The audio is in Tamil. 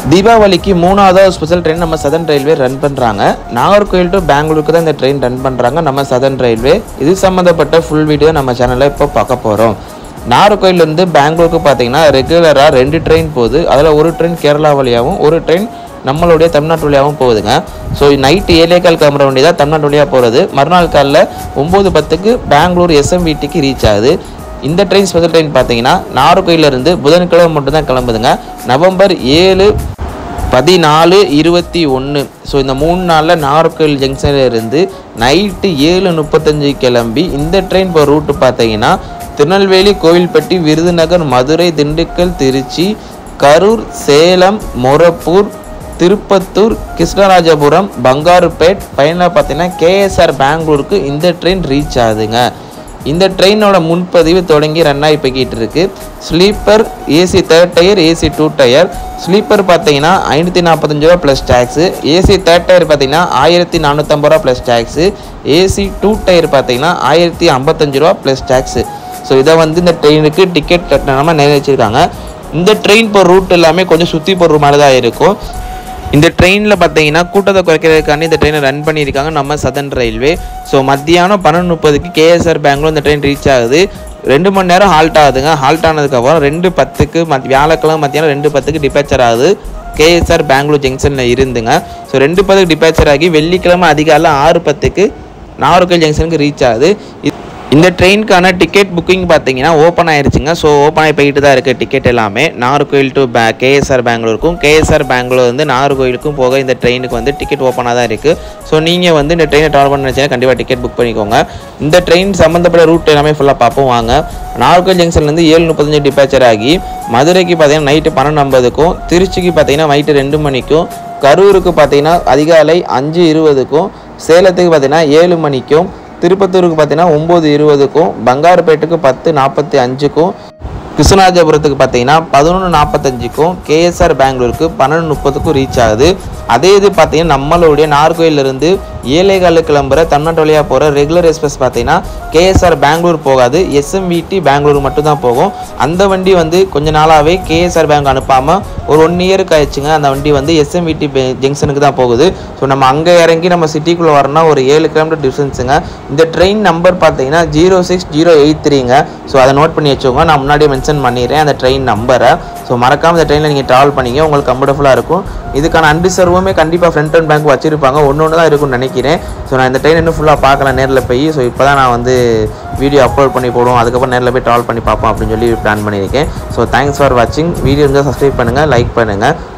தீபாவளிக்கு மூணாவது ஸ்பெஷல் ட்ரெயின் நம்ம சதன் ரயில்வே ரன் பண்ணுறாங்க நாகர்கோயில் டு பெங்களூருக்கு தான் இந்த ட்ரெயின் ரன் பண்ணுறாங்க நம்ம சதன் ரயில்வே இது சம்மந்தப்பட்ட ஃபுல் வீடியோ நம்ம சேனலில் இப்போ பார்க்க போகிறோம் நாகர்கோயிலேருந்து பெங்களூருக்கு பார்த்தீங்கன்னா ரெகுலராக ரெண்டு ட்ரெயின் போகுது அதில் ஒரு ட்ரெயின் கேரளா வழியாகவும் ஒரு ட்ரெயின் நம்மளுடைய தமிழ்நாட்டு வழியாகவும் போகுதுங்க ஸோ நைட்டு ஏழே கால் கிளம்புற வண்டி தான் தமிழ்நாட்டு வழியாக போகிறது மறுநாள் காலைல ஒம்பது பத்துக்கு பெங்களூர் எஸ்எம்விடிக்கு ரீச் ஆகுது இந்த ட்ரெயின் ஸ்பெஷல் ட்ரெயின் பார்த்தீங்கன்னா நாகர்கோயிலிருந்து புதன்கிழமை மட்டும் தான் கிளம்புதுங்க நவம்பர் ஏழு பதினாலு இருபத்தி ஒன்று ஸோ இந்த மூணு நாளில் நாகர்கோயில் ஜங்ஷனில் இருந்து நைட்டு ஏழு முப்பத்தஞ்சு கிளம்பி இந்த ட்ரெயின் இப்போ ரூட்டு பார்த்தீங்கன்னா திருநெல்வேலி கோவில்பட்டி விருதுநகர் மதுரை திண்டுக்கல் திருச்சி கரூர் சேலம் மொரப்பூர் திருப்பத்தூர் கிருஷ்ணராஜபுரம் பங்காருப்பேட் ஃபைனலாக பார்த்தீங்கன்னா கேஎஸ்ஆர் பெங்களூருக்கு இந்த ட்ரெயின் ரீச் ஆகுதுங்க இந்த ட்ரெயினோட முன்பதிவு தொடங்கி ரன் ஆகி போய்கிட்டு இருக்கு sleeper AC third tier AC two tier sleeper பார்த்தீங்கன்னா ஐநூற்றி நாற்பத்தஞ்சு ரூபா plus tax AC third tier பார்த்தீங்கன்னா ஆயிரத்தி நானூற்றம்பது ரூபா plus tax AC two tier பார்த்தீங்கன்னா ஆயிரத்தி ஐம்பத்தஞ்சு ரூபா ப்ளஸ் டேக்ஸு ஸோ இதை வந்து இந்த ட்ரெயினுக்கு டிக்கெட் கட்டணமாக நிர்ணயிச்சிருக்காங்க இந்த ட்ரெயின் போகிற ரூட் எல்லாமே கொஞ்சம் சுற்றி போடுற மாதிரி தான் இருக்கும் இந்த ட்ரெயினில் பார்த்தீங்கன்னா கூட்டத்தை குறைக்கிறதுக்காண்டி இந்த ட்ரெயினை ரன் பண்ணியிருக்காங்க நம்ம சதன் ரயில்வே ஸோ மத்தியானம் பன்னெண்டு முப்பதுக்கு கேஎஸ்ஆர் பெங்களூர் இந்த ட்ரெயின் ரீச் ஆகுது ரெண்டு மணி நேரம் ஹால்ட் ஆகுதுங்க ஹால்ட் ஆனதுக்கப்புறம் ரெண்டு பத்துக்கு மத் வியாழக்கிழமை மத்தியானம் ரெண்டு பத்துக்கு டிபேச்சர் ஆகுது கேஎஸ்ஆர் பெங்களூர் ஜங்ஷனில் இருந்துங்க ஸோ ரெண்டு பத்துக்கு டிபேச்சர் ஆகி வெள்ளிக்கிழமை அதிகாலை ஆறு பத்துக்கு நாகர்கோயில் ஜங்ஷனுக்கு ரீச் ஆகுது இ- இந்த ட்ரெயினுக்கான டிக்கெட் புக்கிங் பார்த்தீங்கன்னா ஓப்பன் ஆயிருச்சுங்க ஸோ ஓப்பன் ஆகி போயிட்டு தான் இருக்குது டிக்கெட் எல்லாமே நாகர்கோயில் டு பே கேஎஸ்ஆர் பெங்களூருக்கும் கேஎஸ்ஆர் பெங்களூர் வந்து நாகர்கோயிலுக்கும் போக இந்த ட்ரெயினுக்கு வந்து டிக்கெட் ஓப்பனாக தான் இருக்குது ஸோ நீங்கள் வந்து இந்த ட்ரெயினை ட்ராவல் பண்ண நினச்சிங்கன்னா கண்டிப்பாக டிக்கெட் புக் பண்ணிக்கோங்க இந்த ட்ரெயின் சம்மந்தப்பட்ட ரூட் எல்லாமே ஃபுல்லாக பார்ப்போம் வாங்க நாகர்கோயில் ஜங்ஷன்லேருந்து ஏழு முப்பத்தஞ்சு டிபேச்சர் ஆகி மதுரைக்கு பார்த்தீங்கன்னா நைட்டு பன்னெண்டு ஐம்பதுக்கும் திருச்சிக்கு பார்த்தீங்கன்னா நைட்டு ரெண்டு மணிக்கும் கரூருக்கு பார்த்தீங்கன்னா அதிகாலை அஞ்சு இருபதுக்கும் சேலத்துக்கு பார்த்தீங்கன்னா ஏழு மணிக்கும் திருப்பத்தூருக்கு பார்த்தீங்கன்னா ஒம்பது இருபதுக்கும் பங்காருப்பேட்டுக்கு பத்து நாற்பத்தி அஞ்சுக்கும் கிருஷ்ணராஜபுரத்துக்கு பார்த்தீங்கன்னா பதினொன்று நாற்பத்தஞ்சுக்கும் கேஎஸ்ஆர் பெங்களூருக்கு பன்னெண்டு முப்பதுக்கும் ரீச் ஆகுது அதே இது பார்த்தீங்கன்னா நம்மளுடைய நார்கோயிலிருந்து ஏழைகால கிளம்புற தமிழ்நாட்டு வழியாக போகிற ரெகுலர் எக்ஸ்பிரஸ் பார்த்தீங்கன்னா கேஎஸ்ஆர் பெங்களூர் போகாது எஸ்எம்விடி பெங்களூர் மட்டும் தான் போகும் அந்த வண்டி வந்து கொஞ்ச நாளாகவே கேஎஸ்ஆர் பேங்க் அனுப்பாமல் ஒரு ஒன் இயருக்கு ஆயிடுச்சுங்க அந்த வண்டி வந்து எஸ்எம்விடி ஜங்ஷனுக்கு தான் போகுது ஸோ நம்ம அங்கே இறங்கி நம்ம சிட்டிக்குள்ளே வரணும்னா ஒரு ஏழு கிலோமீட்டர் டிஸ்டன்ஸுங்க இந்த ட்ரெயின் நம்பர் பார்த்தீங்கன்னா ஜீரோ சிக்ஸ் ஜீரோ எயிட் த்ரீங்க ஸோ அதை நோட் பண்ணி வச்சுக்கோங்க நான் முன்னாடியே மென்ஷன் பண்ணிடுறேன் அந்த ட்ரெயின் நம்பரை ஸோ மறக்காமல் இந்த ட்ரெயினில் நீங்கள் ட்ராவல் பண்ணிங்க உங்களுக்கு கம்ஃபர்டபுளாக இருக்கும் இதுக்கான அன்ரிசர்வுமே கண்டிப்பாக ஃப்ரண்ட் அண்ட் பேங்க் வச்சிருப்பாங்க ஒன்று ஒன்று தான் இருக்கும்னு நினைக்கிறேன் ஸோ நான் இந்த ட்ரெயின் இன்னும் ஃபுல்லாக பார்க்கல நேரில் போய் ஸோ இப்போ தான் நான் வந்து வீடியோ அப்லோட் பண்ணி போடுவோம் அதுக்கப்புறம் நேரில் போய் ட்ராவல் பண்ணி பார்ப்போம் அப்படின்னு சொல்லி பிளான் பண்ணியிருக்கேன் ஸோ தேங்க்ஸ் ஃபார் வாட்சிங் வீடியோ இருந்தால் சப்ஸ்கிரைப் பண்ணுங்கள் லைக் பண்ணுங்கள்